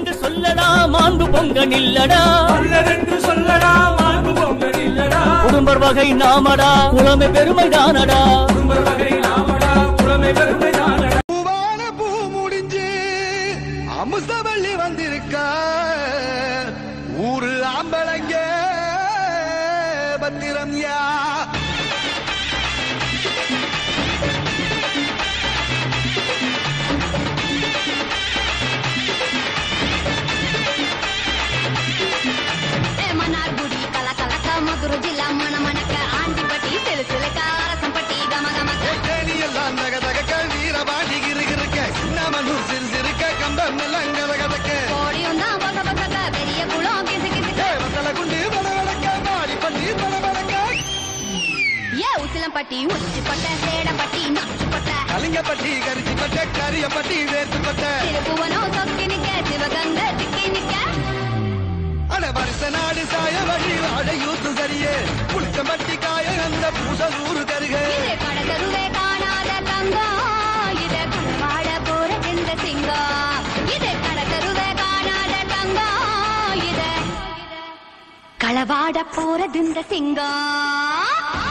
என்று சொல்லடா மாண்பு பொங்க நில்லடா அல்லதென்று சொல்லடா மாண்பு பொங்கல் இல்லடா குடும்பர் வகை நாமடா குளமை பெருமைதானடா குடும்ப வகை நாமடா புலமை பெருமை தானடா பூவான பூ முடிஞ்சு அமுசவள்ளி வந்திருக்க ஊரு ஆம்பளைங்க பத்திரம் யா మనార్గుడి కల కలక మధుర జిల్లా మన మనక ఆంటిపట్టి సిలసిలక రసంపట్టి గమ గమక எல்லாம் தக தகக்க வீரபாண்டி கிருகிருக்க சின்னமனூர் சிறு சிறுக்க கம்பம் எல்லாம் கத கதக்க కోడి ఉందా బస బసక పెరియ కుళం కిసి కిసి வத்தல குண்டு வட வடக்க வாடி பட்டி வட வடக்க ఏ ఉసిలం పట్టి ఉచ్చి పట్ట సేడ పట్టి నచ్చు పట్ట கலிங்கப்பட்டி கரிச்சி பட்ட கரியப்பட்டி வேர்த்து பட்ட తిరుపువనం సొక్కి నిక్క శివగంగ తిక్కి నిక్క அட வருஷ நாடு சாய வழி வாழ யூத்து சரியே புளிச்சம்பட்டி காய அந்த பூசலூரு கருக இது கடகருவே காணாத தங்கம் இது கணவாட போற இந்த சிங்கம் இது கடகருவே காணாத தங்கம் இது களவாட போறது இந்த சிங்கம்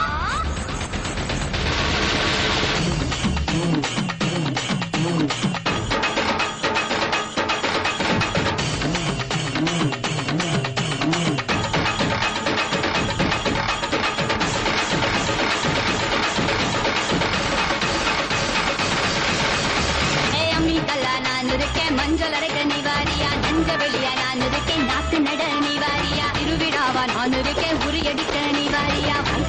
ஏ அம்மி கல்லா நான் இருக்கேன் மஞ்சள் அரைக்க நிவாரியா நஞ்ச வெளியா நான் இருக்கேன் நாத்து நட நிவாரியா திருவிழாவா நான் இருக்கேன் உரியடிக்க நிவாரியா